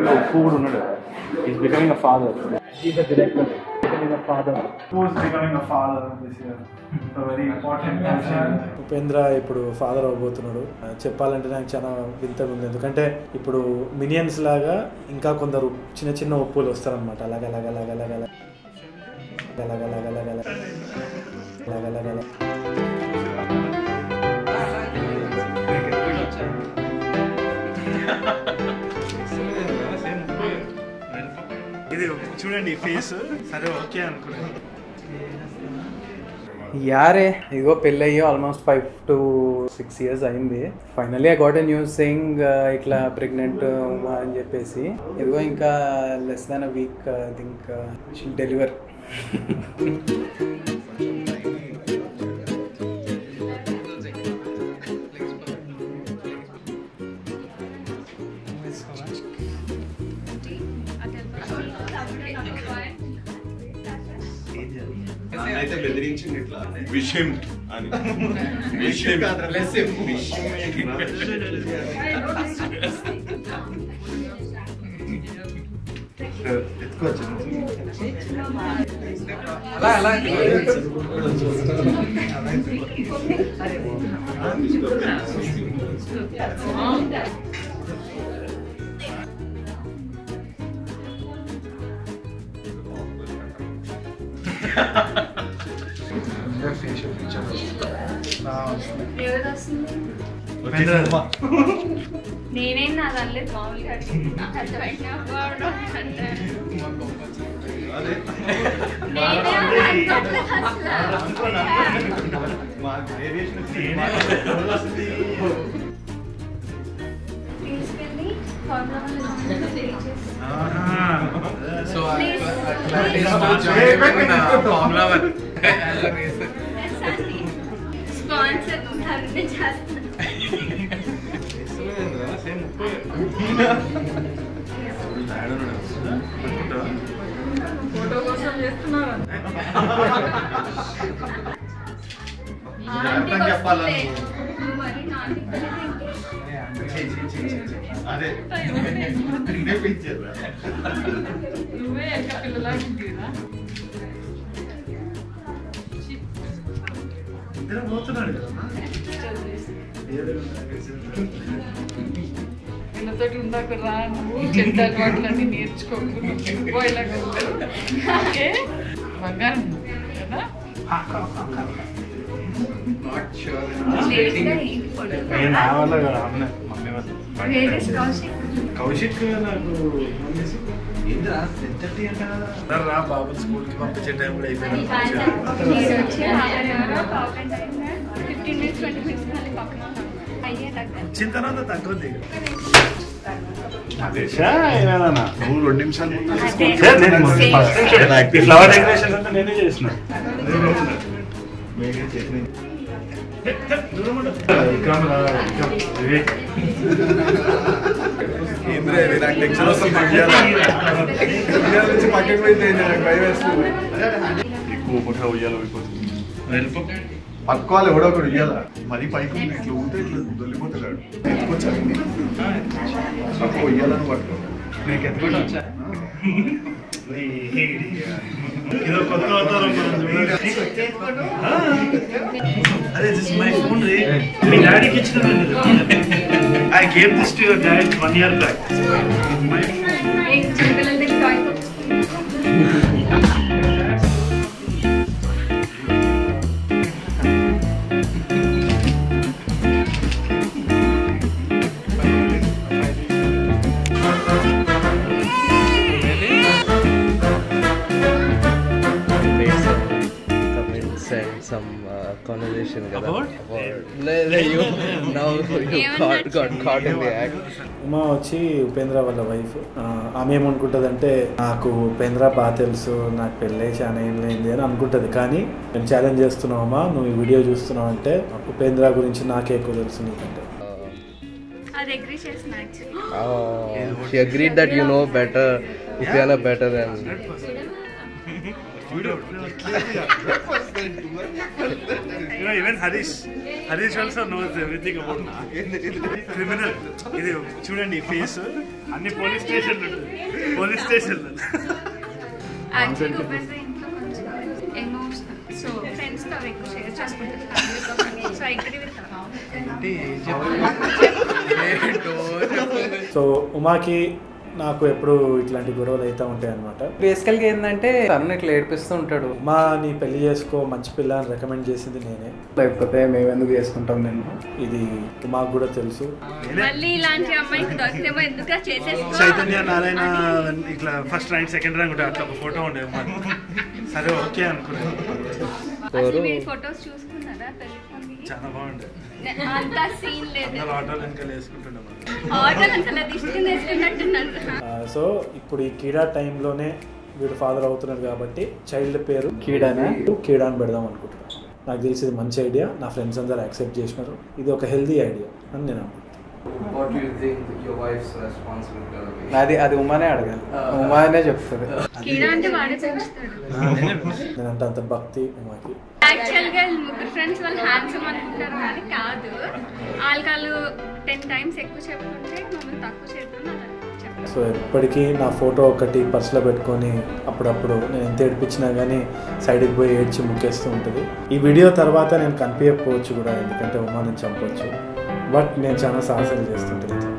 దాంట్లో ఉప్పు కూడా ఉన్నాడు is becoming a father is a director becoming a father Who's becoming a father this year? A very important function. Upendra ఇప్పుడు father అవబోతున్నాడు ఆ, చెప్పాలంటే నాకు చాలా వింతగా ఉంది ఎందుకంటే ఇప్పుడు మినియన్స్ లాగా ఇంకా కొందరు చిన్న చిన్న ఉప్పులు వస్తారనమాట అలాగ అలాగ అలాగ అలాగ అలాగ అలాగ అలాగ అలాగ అలాగ అలాగ అలాగ అలాగ ఇది చూడండి ఫేస్ సరే ఓకే అనుకున్నాను యారే ఇదిగో పెళ్ళయ్యి almost five to six years అయింది finally I got a news saying ఇట్లా ప్రెగ్నెంట్ అని చెప్పేసి ఇదిగో ఇంకా less than a week I think she'll deliver అయితే బెదిరించింది ఇట్లా విషయం అని విషయం ఎవరు వస్తుంది నేనేం నా అనలేదు మామూలుగా నాకు అర్థమైనా అంటే నేనే అనుకోవట్లేదు అసలు. తీసుకెళ్ళి ఫార్ములా వన్ చేసి సో స్పాన్సర్ తరుణ్ చేస్తాను ఫోటో కోసం చేస్తున్నారు ఆంటీ వస్తుంది నువ్వు మరి నా అదే నిన్నే పెంచారా నువ్వే ఎక్క పిల్లలా ఉంటుందా ఇద్దరు పోతున్నాడు కదా వీళ్ళతోటి ఉందాక రా నువ్వు చెడ్డ అలవాట్లన్నీ నేర్చుకోకు నువ్వు ఇలాగ ఉంటావు. ఓకే బంగారం కదా నేను నా వల్ల కదా అన్న మమ్మీ వల్ల కౌశిక్ కౌశిక్ నాకు ఫోన్ చేసి ఏంద్రా టెన్ థర్టీ అంట కదా రా బాబు స్కూల్కి పంపించే టైం కూడా అయిపోయింది నేను వచ్చి హాఫ్ అన్ అవర్ పావు గంట అయిందా ఫిఫ్టీన్ మినిట్స్ ట్వంటీ మినిట్స్ మళ్ళీ పక్కన ఉన్నాను. అయ్యే దగ్గర వచ్చిన తర్వాత తగ్గుద్ది నువ్వు రెండు నిమిషాలు అదే. ఫ్లవర్ డెకరేషన్ అంతా నేనే చేసిన విక్రమ్ రా, విక్రమ్, వివేక్. ఎక్కువ ముఠా ఉయ్యాలి వెళ్ళిపో. పక్కోవాలి ఎవడో ఒకడు ఉయ్యాల మరి పైకి ఉంది, ఇట్లా ఉంటే ఇట్లా దొల్లిపోతాడు ఎత్తుకొచ్చాను పక్క ఉయ్యాలని పట్టుకో నీకు ఎత్తుకుంటూ వచ్చా ఇదో కొత్త అవతారం మనం చూడాలి. ఆ. అదే దిస్ మై ఫోన్ రే మీ డాడీకి ఇచ్చిన I gave this to your dad one year back my ఏం చిన్నపిల్లలది toy made some comments and some uh, conversation కదా. About? About- లే- లే, you now you caught, got caught in the act. Uma వచ్చి ఉపేంద్ర వాళ్ళ వైఫ్ ఆమె ఏమనుకుంటుంది అంటే నాకు ఉపేంద్ర బాగా తెలుసు నాకు పెళ్ళే చాలా ఏం లేనిది అని అనుకుంటుంది కానీ నేను ఛాలెంజ్ చేస్తున్నావమ్మా నువ్వు ఈ వీడియో చూస్తున్నావు అంటే ఉపేంద్ర గురించి నాకే ఎక్కువ తెలుసు నీకంటే అది అగ్రీ చేసిన actually Oh, she agreed that you know better, Upiana better than. You know, even Harish, Harish also knows everything about criminal ఇది చూడండి ఈ ఫేస్ అన్ని పోలీస్ స్టేషన్లు ఉంటుంది పోలీస్ స్టేషన్లు యాక్చువల్లీ ఉపేంద్ర ఇంట్లో కొంచెం ఎమోషనల్ సో ఫ్రెండ్స్తో అవి ఎక్కువ షేర్ చేసుకుంటారు ఫ్యామిలీతో కానీ సో అగ్రి విత్ సో ఉమాకి నాకు ఎప్పుడు ఇట్లాంటి గొడవలు అవుతూ ఉంటాయి అనమాట బేసికల్గా ఏంటంటే తను ఇట్లా ఏడిపిస్తూ ఉంటాడు ఉమా నీ పెళ్లి చేసుకో మంచి పిల్ల అని రికమెండ్ చేసింది నేనే లేకపోతే మేము ఎందుకు చేసుకుంటాం నేను ఇది ఉమాకు కూడా తెలుసు మళ్ళీ ఇలాంటి అమ్మాయికి దొరికితేమో ఎందుకు చేసేసుకో చైతన్య నారాయణ ఇట్లా ఫస్ట్ ర్యాంక్ సెకండ్ ర్యాంక్ ఉంటుంది అట్లా ఒక ఫోటో ఉండేది మాకు సరే ఓకే అనుకున్నాను అసలు మీరు ఫొటోస్ చూసుకున్నారా పెళ్లి పందికి? చాలా బాగుండేది నే- అంత సీన్ లేదు అందరూ ఆటోలు వెనకాల వేసుకుంటుండే మనం ఆర్డర్ అసలు దిష్టి వేసుకున్నట్టున్నారు ఆ, సో ఇప్పుడు ఈ కీడా టైంలోనే వీడు ఫాదర్ అవుతున్నాడు కాబట్టి చైల్డ్ పేరు కీడానా? కీడా అని పెడదాం అనుకుంటున్నాను నాకు తెలిసి ఇది మంచి ఐడియా నా ఫ్రెండ్స్ అందరూ యాక్సెప్ట్ చేసినారు ఇది ఒక హెల్దీ ఐడియా అని నేను అనుకుంటున్నాను What do you think your wife's responsibility gonna be? అది అది ఉమానే అడగాలి ఉమానే చెప్తుంది కీడా అంటే వాడే పెంచుతాడు నేనంటే అంత భక్తి ఉమాకి యాక్చువల్ గా ముగ్గురు ఫ్రెండ్స్ వాళ్ళు హ్యాండ్సమ్ అనుకుంటారు కానీ కాదు వాళ్ళకి వాళ్ళు టెన్ టైమ్స్ ఎక్కువ చెప్పుకుంటే మమ్మల్ని తక్కువ చేద్దాం అని చెప్పారు సో ఎప్పటికీ నా ఫోటో ఒకటి పర్సులో పెట్టుకొని అప్పుడప్పుడు నేను ఎంత ఏడిపించినా కానీ సైడ్కి పోయి ఏడ్చి ముక్కేస్తూ ఉంటుంది ఈ వీడియో తర్వాత నేను కనిపించకపోవచ్చు కూడా ఎందుకంటే ఉమా నేను చంపవచ్చు బట్ నేను చాలా సాహసాలు చేస్తుంటాను